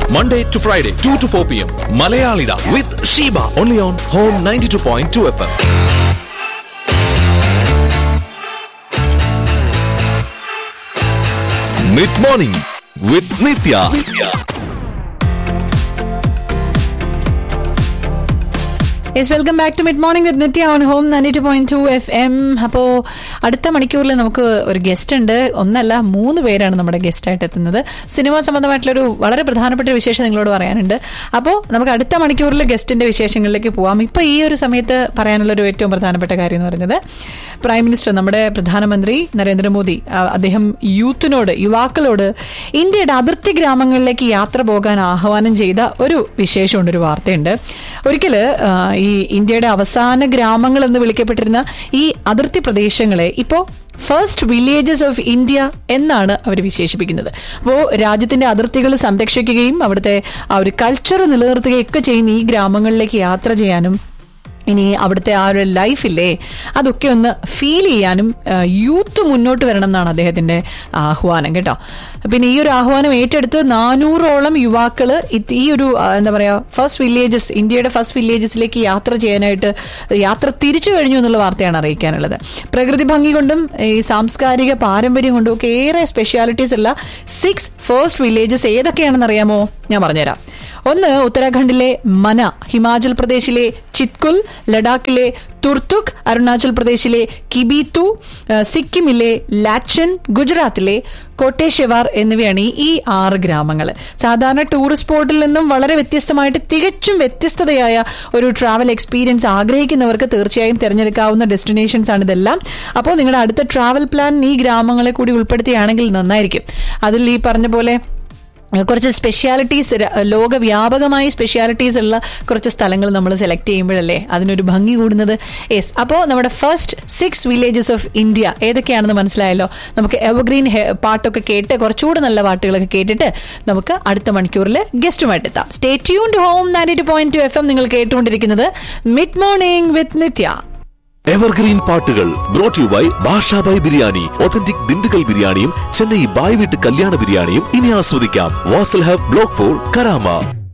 Monday to Friday, 2 to 4 p.m. Malayalida with Sheba. Only on Home 92.2 FM. Mid morning with Nitya. Yes welcome back to mid morning with Nitya on home ninety point two F M അപ്പോൾ അടുത്ത മണിക്കൂറിൽ നമുക്ക് ഒരു guest ഉണ്ട് ഒന്നല്ല മൂന്ന് പേരാണ് നമ്മുടെ ഗസ്റ്റ് ആയിട്ട് എത്തുന്നത് സിനിമ സംബന്ധമായിട്ടുള്ളൊരു വളരെ പ്രധാനപ്പെട്ട ഒരു വിശേഷം നിങ്ങളോട് പറയാനുണ്ട് അപ്പോൾ നമുക്ക് അടുത്ത മണിക്കൂറിൽ ഗസ്റ്റിന്റെ വിശേഷങ്ങളിലേക്ക് പോവാം ഇപ്പോൾ ഈ ഒരു സമയത്ത് പറയാനുള്ള ഒരു ഏറ്റവും പ്രധാനപ്പെട്ട കാര്യം എന്ന് പറയുന്നത് പ്രൈം മിനിസ്റ്റർ നമ്മുടെ പ്രധാനമന്ത്രി നരേന്ദ്രമോദി ആ, അദ്ദേഹം യൂത്തിനോട് യുവാക്കളോട് ഇന്ത്യയുടെ അതിർത്തി ഗ്രാമങ്ങളിലേക്ക് യാത്ര പോകാൻ ആഹ്വാനം ചെയ്ത ഒരു വിശേഷമുണ്ട് ഒരു വാർത്തയുണ്ട് ഒരിക്കല് ആ, ഈ ഇന്ത്യയുടെ അവസാന ഗ്രാമങ്ങൾ എന്ന് വിളിക്കപ്പെട്ടിരുന്ന ഈ അതിർത്തി പ്രദേശങ്ങളെ ഇപ്പോൾ ഫസ്റ്റ് വില്ലേജസ് ഓഫ് ഇന്ത്യ എന്നാണ് അവർ വിശേഷിപ്പിക്കുന്നത് അപ്പോൾ രാജ്യത്തിന്റെ അതിർത്തികൾ സംരക്ഷിക്കുകയും അവിടുത്തെ ആ ഒരു കൾച്ചർ നിലനിർത്തുകയൊക്കെ ചെയ്യുന്ന ഈ ഗ്രാമങ്ങളിലേക്ക് യാത്ര ചെയ്യാനും ഇനി അവിടുത്തെ ആ ഒരു ലൈഫില്ലേ അതൊക്കെ ഒന്ന് ഫീൽ ചെയ്യാനും യൂത്ത് മുന്നോട്ട് വരണം എന്നാണ് അദ്ദേഹത്തിന്റെ ആഹ്വാനം കേട്ടോ പിന്നെ ഈ ഒരു ആഹ്വാനം ഏറ്റെടുത്ത് നാനൂറോളം യുവാക്കൾ ഈ ഒരു ആ, എന്താ പറയാ ഫസ്റ്റ് വില്ലേജസ് ഇന്ത്യയുടെ ഫസ്റ്റ് വില്ലേജസിലേക്ക് യാത്ര ചെയ്യാനായിട്ട് യാത്ര തിരിച്ചു കഴിഞ്ഞു എന്നുള്ള വാർത്തയാണ് അറിയിക്കാനുള്ളത് പ്രകൃതി ഭംഗി കൊണ്ടും ഈ സാംസ്കാരിക പാരമ്പര്യം കൊണ്ടും ഒക്കെ ഏറെ സ്പെഷ്യാലിറ്റീസ് ഉള്ള സിക്സ് ഫസ്റ്റ് വില്ലേജസ് ഏതൊക്കെയാണെന്ന് അറിയാമോ ഞാൻ പറഞ്ഞുതരാം ഒന്ന് ഉത്തരാഖണ്ഡിലെ മന ഹിമാചൽ പ്രദേശിലെ ചിത്കുൽ ലഡാക്കിലെ തുർത്തുക് അരുണാചൽ പ്രദേശിലെ കിബിത്തു ആ, സിക്കിമിലെ ലാച്ചൻ ഗുജറാത്തിലെ കോട്ടേശ്വർ എന്നിവയാണ് ഈ- ഈ ആറ് ഗ്രാമങ്ങൾ സാധാരണ ടൂറിസ്റ്റ് സ്പോട്ടിൽ നിന്നും വളരെ വ്യത്യസ്തമായിട്ട് തികച്ചും വ്യത്യസ്തതയായ ഒരു ട്രാവൽ എക്സ്പീരിയൻസ് ആഗ്രഹിക്കുന്നവർക്ക് തീർച്ചയായും തിരഞ്ഞെടുക്കാവുന്ന ഡെസ്റ്റിനേഷൻസ് ആണ് ഇതെല്ലാം അപ്പോൾ നിങ്ങളുടെ അടുത്ത ട്രാവൽ പ്ലാൻ ഈ ഗ്രാമങ്ങളെ കൂടി ഉൾപ്പെടുത്തുകയാണെങ്കിൽ നന്നായിരിക്കും അതിൽ ഈ പറഞ്ഞ പോലെ കുറച്ച് സ്പെഷ്യാലിറ്റീസ് ലോകവ്യാപകമായി സ്പെഷ്യാലിറ്റീസ് ഉള്ള കുറച്ച് സ്ഥലങ്ങൾ നമ്മൾ സെലക്ട് ചെയ്യുമ്പോഴല്ലേ അതിനൊരു ഭംഗി കൂടുന്നത് യെസ് അപ്പോൾ നമ്മുടെ first six villages of India ഏതൊക്കെയാണെന്ന് മനസ്സിലായല്ലോ നമുക്ക് എവർഗ്രീൻ പാട്ടൊക്കെ കേട്ട് കുറച്ചുകൂടെ നല്ല പാട്ടുകളൊക്കെ കേട്ടിട്ട് നമുക്ക് അടുത്ത മണിക്കൂറിൽ ഗസ്റ്റുമായിട്ട് എത്താം stay tuned home ninety point two F M നിങ്ങൾ കേട്ടുകൊണ്ടിരിക്കുന്നത് mid morning with Nitya evergreen പാട്ടുകൾ brought you by Bashabhai biryani authentic Dindigul ബിരിയാണിയും ചെന്നൈ ബായ് വീട്ട് കല്യാണ ബിരിയാണിയും ഇനി ആസ്വദിക്കാം Vasal hub block four Karama